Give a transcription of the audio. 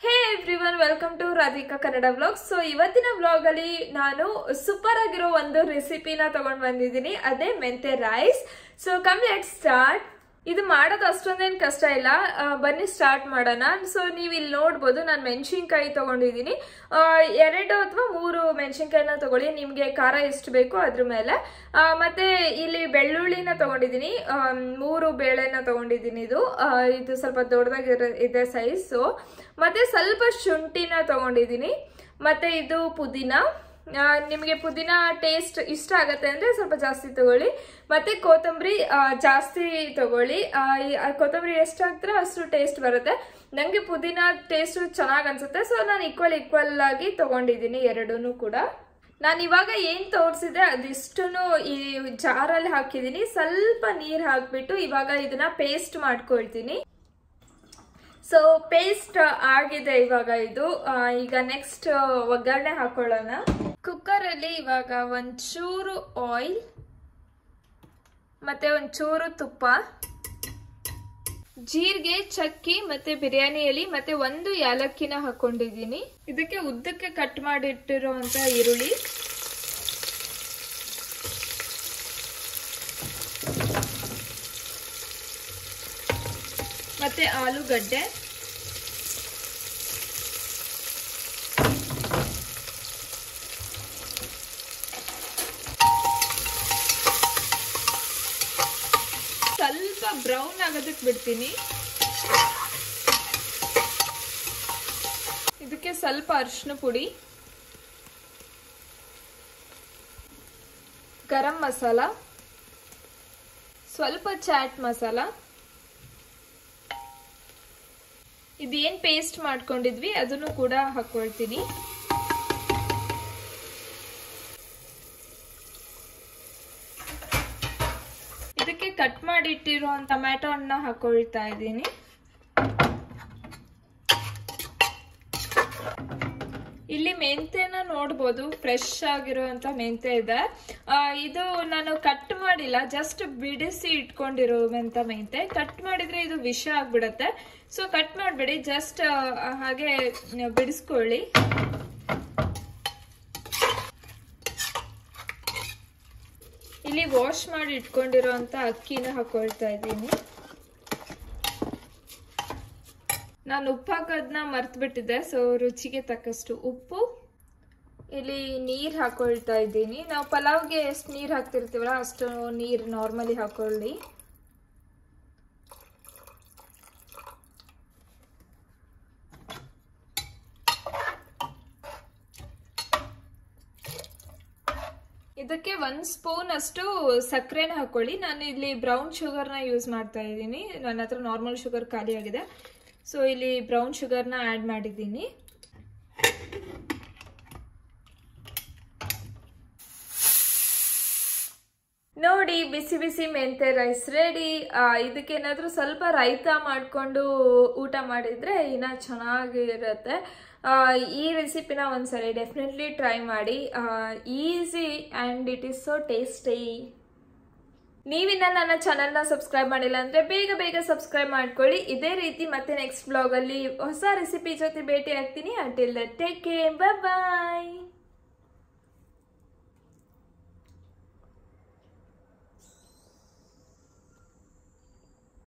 hey everyone welcome to Radhika Kannada vlog so ಇವತ್ತಿನ vlog ಅಲ್ಲಿ ನಾನು ಸೂಪರ್ ಆಗಿರೋ ಒಂದು ರೆಸಿಪಿನ ತಗೊಂಡ್ ಬಂದಿದ್ದೀನಿ ಅದೇ ಮೆಂತೆ rice so come let start ಇದು ಮಾಡೋದು ಅಷ್ಟೊಂದೇನು ಕಷ್ಟ ಇಲ್ಲ ಆ, ಬನ್ನಿ ಸ್ಟಾರ್ಟ್ ಮಾಡೋಣ ಸೊ ನೀವು ಇಲ್ಲಿ ನೋಡ್ಬೋದು ನಾನು ಮೆಣಸಿನ್ಕಾಯಿ ತಗೊಂಡಿದ್ದೀನಿ ಆ, ಎರಡು ಅಥವಾ ಮೂರು ಮೆಣಸಿನ್ಕಾಯಿನ ತಗೊಳ್ಳಿ ನಿಮಗೆ ಖಾರ ಎಷ್ಟು ಬೇಕು ಅದ್ರ ಮೇಲೆ ಆ, ಮತ್ತೆ ಇಲ್ಲಿ ಬೆಳ್ಳುಳ್ಳಿನ ತಗೊಂಡಿದ್ದೀನಿ ಆ, ಮೂರು ಬೇಳೆನ ತಗೊಂಡಿದ್ದೀನಿ ಇದು ಆ, ಇದು ಸ್ವಲ್ಪ ದೊಡ್ಡದಾಗಿರೋ ಇದೆ ಸೈಜು ಮತ್ತೆ ಸ್ವಲ್ಪ ಶುಂಠಿನ ತಗೊಂಡಿದ್ದೀನಿ ಮತ್ತೆ ಇದು ಪುದೀನ ಆ, ನಿಮಗೆ ಪುದೀನ ಟೇಸ್ಟ್ ಇಷ್ಟ ಆಗತ್ತೆ ಅಂದ್ರೆ ಸ್ವಲ್ಪ ಜಾಸ್ತಿ ತಗೊಳ್ಳಿ ಮತ್ತೆ ಕೊತ್ತಂಬರಿ ಆ, ಜಾಸ್ತಿ ತಗೊಳ್ಳಿ ಆ, ಈ- ಆ ಕೊತ್ತಂಬರಿ ಎಷ್ಟು ಹಾಕ್ತೀರೋ ಅಷ್ಟು ಟೇಸ್ಟ್ ಬರುತ್ತೆ ನನಗೆ ಪುದೀನ ಟೇಸ್ಟ್ ಚೆನ್ನಾಗಿ ಅನ್ಸುತ್ತೆ ಸೊ ನಾನು ಈಕ್ವಲ್ ಈಕ್ವಲ್ ಆಗಿ ತಗೊಂಡಿದ್ದೀನಿ ಎರಡೂ ಕೂಡ ನಾನು ಇವಾಗ ಏನ್ ತೋರಿಸಿದೆ ಅದಿಷ್ಟು ಈ ಜಾರಲ್ಲಿ ಹಾಕಿದ್ದೀನಿ ಸ್ವಲ್ಪ ನೀರು ಹಾಕ್ಬಿಟ್ಟು ಇವಾಗ ಇದನ್ನ ಪೇಸ್ಟ್ ಮಾಡ್ಕೊಳ್ತೀನಿ ಸೊ ಪೇಸ್ಟ್ ಆಗಿದೆ ಇವಾಗ ಇದು ಆ, ಈಗ ನೆಕ್ಸ್ಟ್ ಒಗ್ಗರಣೆ ಹಾಕೊಳ್ಳೋಣ ಕುಕ್ಕರ್ ಅಲ್ಲಿ ಇವಾಗ ಒಂಚೂರು ಆಯಿಲ್ ಮತ್ತೆ ಒಂಚೂರು ತುಪ್ಪ ಜೀರಿಗೆ ಚಕ್ಕಿ ಮತ್ತೆ ಬಿರಿಯಾನಿ ಎಲೆ ಮತ್ತೆ ಒಂದು ಯಾಲಕ್ಕಿನ ಹಾಕೊಂಡಿದ್ದೀನಿ ಇದಕ್ಕೆ ಉದ್ದಕ್ಕೆ ಕಟ್ ಮಾಡಿಟ್ಟಿರುವಂತ ಈರುಳ್ಳಿ ಮತ್ತೆ ಆಲೂಗಡ್ಡೆ ಸ್ವಲ್ಪ ಬ್ರೌನ್ ಆಗೋದಕ್ಕೆ ಬಿಡ್ತೀನಿ ಇದಕ್ಕೆ ಸ್ವಲ್ಪ ಅರಿಶಿನ ಪುಡಿ ಗರಂ ಮಸಾಲ ಸ್ವಲ್ಪ ಚಾಟ್ ಮಸಾಲ ಇದೇನ್ ಪೇಸ್ಟ್ ಮಾಡ್ಕೊಂಡಿದ್ವಿ ಅದನ್ನು ಕೂಡ ಹಾಕೊಳ್ತೀನಿ ಇದಕ್ಕೆ ಕಟ್ ಮಾಡಿ ಇಟ್ಟಿರೋ ಟೊಮ್ಯಾಟೊ ಹಣ್ಣ ಹಾಕೊಳ್ತಾ ಇದ್ದೀನಿ ಇಲ್ಲಿ ಮೆಂತೆನ ನೋಡ್ಬೋದು ಫ್ರೆಶ್ ಆಗಿರುವಂತ ಮೆಂತೆ ಇದೆ ಆ, ಇದು ನಾನು ಕಟ್ ಮಾಡಿಲ್ಲ ಜಸ್ಟ್ ಬಿಡಿಸಿ ಇಟ್ಕೊಂಡಿರೋ ಮೆಂತ ಮೆಂತೆ ಕಟ್ ಮಾಡಿದ್ರೆ ಇದು ವಿಷ ಆಗ್ಬಿಡತ್ತೆ ಸೊ ಕಟ್ ಮಾಡಬೇಡಿ ಜಸ್ಟ್ ಹಾಗೆ ಬಿಡಿಸ್ಕೊಳ್ಳಿ ಇಲ್ಲಿ ವಾಶ್ ಮಾಡಿ ಇಟ್ಕೊಂಡಿರೋಂತ ಅಕ್ಕಿನ ಹಾಕೊಳ್ತಾ ಇದ್ದೀನಿ ನಾನು ಉಪ್ಪು ಹಾಕೋದನ್ನ ಮರ್ತು ಬಿಟ್ಟಿದ್ದೆ ಸೊ ರುಚಿಗೆ ತಕ್ಕಷ್ಟು ಉಪ್ಪು ಇಲ್ಲಿ ನೀರು ಹಾಕೊಳ್ತಾ ಇದ್ದೀನಿ ನಾವು ಪಲಾವ್ಗೆ ಎಷ್ಟು ನೀರು ಹಾಕ್ತಿರ್ತೀವಲ್ಲ ಅಷ್ಟು ನೀರು ನಾರ್ಮಲಿ ಹಾಕೊಳ್ಳಿ ಇದಕ್ಕೆ ಒಂದ್ ಸ್ಪೂನ್ ಅಷ್ಟು ಸಕ್ಕರೆನ ಹಾಕೊಳ್ಳಿ ನಾನು ಇಲ್ಲಿ ಬ್ರೌನ್ ಶುಗರ್ನ ಯೂಸ್ ಮಾಡ್ತಾ ಇದ್ದೀನಿ ನನ್ನ ಹತ್ರ ನಾರ್ಮಲ್ ಶುಗರ್ ಖಾಲಿ ಆಗಿದೆ ಸೊ ಇಲ್ಲಿ ಬ್ರೌನ್ ಶುಗರ್ನ ಆ್ಯಡ್ ಮಾಡಿದ್ದೀನಿ ನೋಡಿ ಬಿಸಿ ಬಿಸಿ ಮೆಂತೆ ರೈಸ್ ರೆಡಿ ಇದಕ್ಕೇನಾದ್ರೂ ಸ್ವಲ್ಪ ರೈತ ಮಾಡಿಕೊಂಡು ಊಟ ಮಾಡಿದ್ರೆ ಇನ್ನ ಚೆನ್ನಾಗಿರುತ್ತೆ ಆ, ಈ ರೆಸಿಪಿನ ಒಂದ್ಸರಿ ಡೆಫಿನೆಟ್ಲಿ ಟ್ರೈ ಮಾಡಿ easy and it is so tasty ನೀವಿನ್ನ ನನ್ನ ಚಾನಲ್ನ ಸಬ್ಸ್ಕ್ರೈಬ್ ಮಾಡಿಲ್ಲ ಅಂದ್ರೆ ಬೇಗ ಬೇಗ ಸಬ್ಸ್ಕ್ರೈಬ್ ಮಾಡ್ಕೊಳ್ಳಿ ಇದೇ ರೀತಿ ಮತ್ತೆ ನೆಕ್ಸ್ಟ್ ಬ್ಲಾಗಲ್ಲಿ ಹೊಸ ರೆಸಿಪಿ ಜೊತೆ ಭೇಟಿ ಆಗ್ತೀನಿ ಅಂಟಿಲ್ ಟೇಕ್ ಕೇರ್ ಬಾಯ್